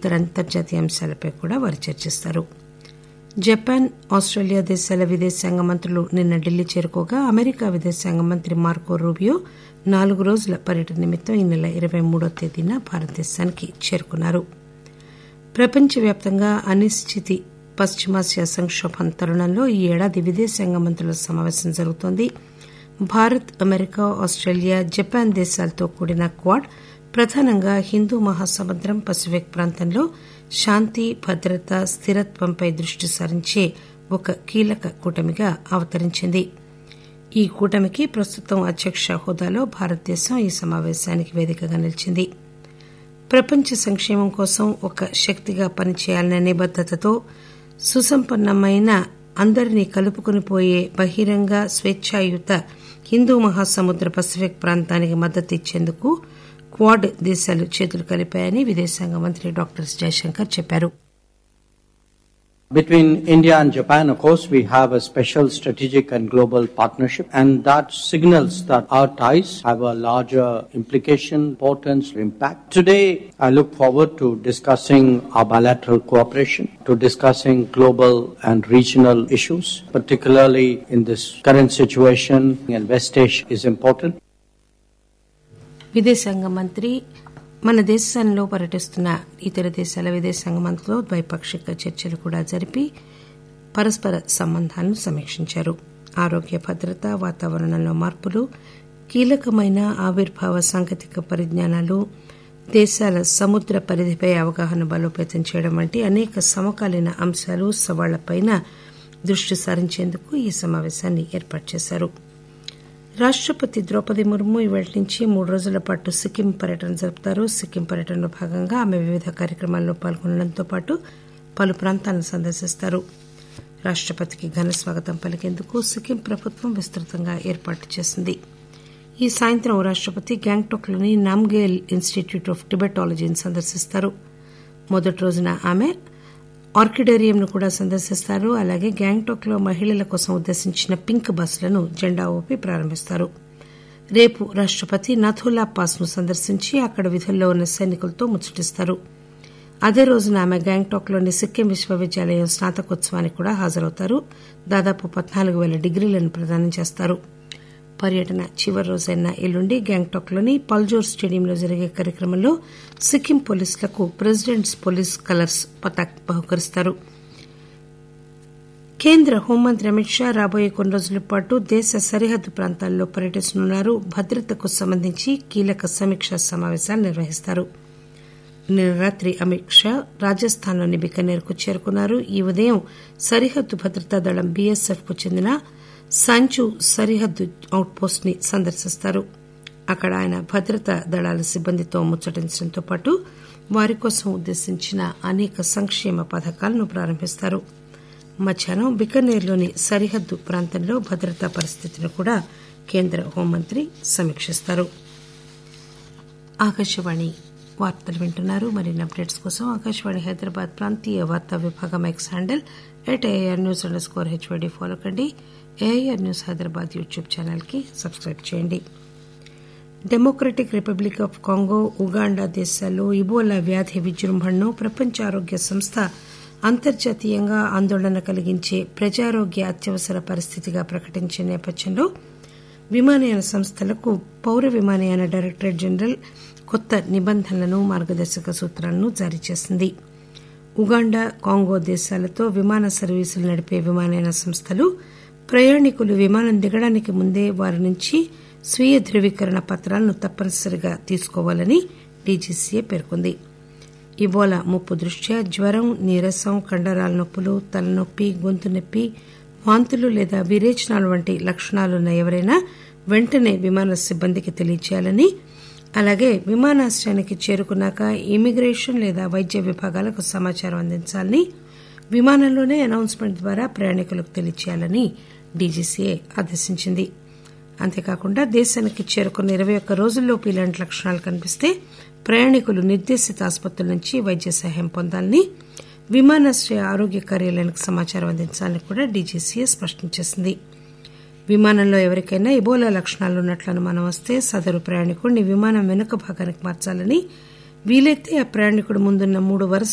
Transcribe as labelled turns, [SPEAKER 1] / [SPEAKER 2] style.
[SPEAKER 1] ఇతర అంతర్జాతీయ అంశాలపై కూడా వారు చర్చిస్తారు జపాన్ ఆస్టేలియా దేశాల విదేశాంగ మంత్రులు నిన్న ఢిల్లీ చేరుకోగా అమెరికా విదేశాంగ మంత్రి మార్కో రూబియో నాలుగు రోజుల పర్యటన నిమిత్తం ఈ నెల ఇరవై మూడో తేదీన భారతదేశానికి చేరుకున్నారు ప్రపంచవ్యాప్తంగా అనిశ్చితి పశ్చిమాసియా సంక్షోభం తరుణంలో ఈ ఏడాది విదేశాంగ మంత్రుల సమావేశం జరుగుతోంది భారత్ అమెరికా ఆస్టేలియా జపాన్ దేశాలతో కూడిన క్వాడ్ ప్రధానంగా హిందూ మహాసముద్రం పసిఫిక్ ప్రాంతంలో శాంతి భద్రత స్థిరత్వంపై దృష్టి సారించే ఒక కీలక కూటమిగా అవతరించింది ఈ కూటమికి ప్రస్తుతం అధ్యక్ష హోదాలో భారతదేశం ఈ సమావేశానికి వేదికగా నిలిచింది ప్రపంచ సంక్షేమం కోసం ఒక శక్తిగా పనిచేయాలనే నిబద్దతతో సుసంపన్నమైన అందరినీ కలుపుకుని పోయే బహిరంగ స్వేచ్ఛాయుత హిందూ మహాసముద్ర పసిఫిక్ ప్రాంతానికి మద్దతు ఇచ్చేందుకు క్వాడ్ దేశాలు చేతులు కలిపాయని విదేశాంగ మంత్రి డాక్టర్ జయశంకర్ చెప్పారు
[SPEAKER 2] Between India and Japan, of course, we have a special strategic and global partnership, and that signals that our ties have a larger implication, importance, impact. Today, I look forward to discussing our bilateral cooperation, to discussing global and regional issues, particularly in this current situation, and West Asia is important.
[SPEAKER 1] విదేశాంగ మంత్రి మన దేశంలో పర్యటిస్తున్న ఇతర దేశాల విదేశాంగ మంత్రులతో ద్వైపాక్షిక చర్చలు కూడా జరిపి పరస్పర సంబంధాలను సమీక్షించారు ఆరోగ్య భద్రత వాతావరణంలో మార్పులు కీలకమైన ఆవిర్భావ సాంకేతిక పరిజ్ఞానాలు దేశాల సముద్ర పరిధిపై అవగాహన బలోపేతం చేయడం వంటి అనేక సమకాలీన అంశాలు సవాళ్లపైన దృష్టి సారించేందుకు ఈ సమావేశాన్ని ఏర్పాటు చేశారు రాష్టపతి ద్రౌపది ముర్ము ఇవాళ నుంచి మూడు రోజుల పాటు సిక్కిం పర్యటన జరుపుతారు సిక్కిం పర్యటనలో భాగంగా ఆమె వివిధ కార్యక్రమాల్లో పాల్గొనడంతో పాటు పలు ప్రాంతాలను సందర్శిస్తారు రాష్టపతికి ఘన స్వాగతం పలికేందుకు సిక్కిం ప్రభుత్వం విస్తృతంగా ఏర్పాట్లు చేసింది ఈ సాయంత్రం రాష్టపతి గ్యాంగ్టాక్లోని నామ్గేల్ ఇన్స్టిట్యూట్ ఆఫ్ టిబెటాలజీని సందర్శిస్తారు మొదటి రోజున ఆమె ఆర్కిడేరియంను కూడా సందర్శిస్తారు అలాగే గ్యాంగ్టాక్ లో మహిళల కోసం ఉద్దేశించిన పింక్ బస్సులను జెండా ఊపి ప్రారంభిస్తారు రేపు రాష్టపతి నథులా పాస్ ను సందర్శించి అక్కడ విధుల్లో ఉన్న సైనికులతో ముచ్చటిస్తారు అదే రోజున ఆమె గ్యాంగ్టాక్ లోని సిక్కిం విశ్వవిద్యాలయం స్నాతకోత్సవానికి కూడా హాజరవుతారు దాదాపు పద్నాలుగు పేల డిగ్రీలను ప్రదానం చేస్తారు పర్యటన చివరి రోజైన ఎల్లుండి గ్యాంగ్టాక్ లోని పల్జోర్ స్టేడియంలో జరిగే కార్యక్రమంలో సిక్కిం పోలీసులకు ప్రెసిడెంట్స్ పోలీస్ కలర్స్ పతాక్ బహుకరిస్తారు కేంద్ర హోంమంత్రి అమిత్ షా రాబోయే కొన్ని రోజుల పాటు దేశ సరిహద్దు ప్రాంతాల్లో పర్యటిస్తున్నారు భద్రతకు సంబంధించి కీలక సమీక్షా సమావేశాలు నిర్వహిస్తారు నిన్న రాత్రి అమిత్ షా రాజస్థాన్లోని బికనేర్కు చేరుకున్నారు ఈ ఉదయం సరిహద్దు భద్రతా దళం బీఎస్ఎఫ్ కు చెందిన సంచు సరిహద్దు అవుట్ పోస్ట్ ని సందర్శిస్తారు అక్కడ ఆయన భద్రతా దళాల సిబ్బందితో ముచ్చటించడంతో పాటు వారి కోసం ఉద్దేశించిన అనేక సంక్షేమ పథకాలను ప్రారంభిస్తారు మధ్యాహ్నం బికనేర్లోని సరిహద్దు ప్రాంతంలో భద్రతా పరిస్థితిని కూడా కేంద్ర హోంమంత్రి సమీక్షిస్తారు ఆకాశవాణి వార్తలు వింటున్నారు మరిన్ని అప్డేట్స్ కోసం ఆకాశవాణి హైదరాబాద్ ప్రాంతీయ వార్తా విభాగం X handle at AR news under score HYD follow కండి AIR news Hyderabad YouTube channel కి సబ్స్క్రైబ్ చేయండి Democratic Republic of Congo Uganda దేశాల్లో ఇబోలా వ్యాధి విజృంభణను ప్రపంచ ఆరోగ్య సంస్థ అంతర్జాతీయంగా ఆందోళన కలిగించే ప్రజారోగ్య అత్యవసర పరిస్థితిగా ప్రకటించిన నేపథ్యంలో విమానయాన సంస్థలకు పౌర విమానయాన డైరెక్టరేట్ జనరల్ కొత్త నిబంధనలను మార్గదర్శక సూత్రాలను జారీ చేసింది ఉగాండా కాంగో దేశాలతో విమాన సర్వీసులు నడిపే విమానయాన సంస్థలు ప్రయాణికులు విమానం దిగడానికి ముందే వారి నుంచి స్వీయ ధృవీకరణ పత్రాలను తప్పనిసరిగా తీసుకోవాలని డీజీసీఏ పేర్కొంది ఇబోలా ముప్పు దృష్ట్యా జ్వరం నీరసం కండరాల నొప్పులు తలనొప్పి గొంతు నొప్పి వాంతులు లేదా విరేచనాలు వంటి లక్షణాలున్న ఎవరైనా వెంటనే విమాన సిబ్బందికి తెలియచేయాలని అలాగే విమానాశ్రయానికి చేరుకున్నాక ఇమిగ్రేషన్ లేదా వైద్య విభాగాలకు సమాచారం అందించాలని విమానంలోనే అనౌన్స్మెంట్ ద్వారా ప్రయాణికులకు తెలియచేయాలని డీజీసీఏ ఆదేశించింది అంతేకాకుండా దేశానికి చేరుకున్న ఇరవై ఒక్క రోజుల్లోపు ఇలాంటి లక్షణాలు కనిపిస్తే ప్రయాణికులు నిర్దేశిత ఆసుపత్రుల నుంచి వైద్య సహాయం పొందాలని విమానాశ్రయ ఆరోగ్య కార్యాలయానికి సమాచారం అందించాలని కూడా డీజీసీఏ స్పష్టం చేసింది విమానంలో ఎవరికైనా ఇబోలా లక్షణాలు ఉన్నట్లు అనుమానం వస్తే సదరు ప్రయాణికుడిని విమానం వెనుక భాగానికి మార్చాలని వీలైతే ఆ ప్రయాణికుడు ముందున్న మూడు వరుస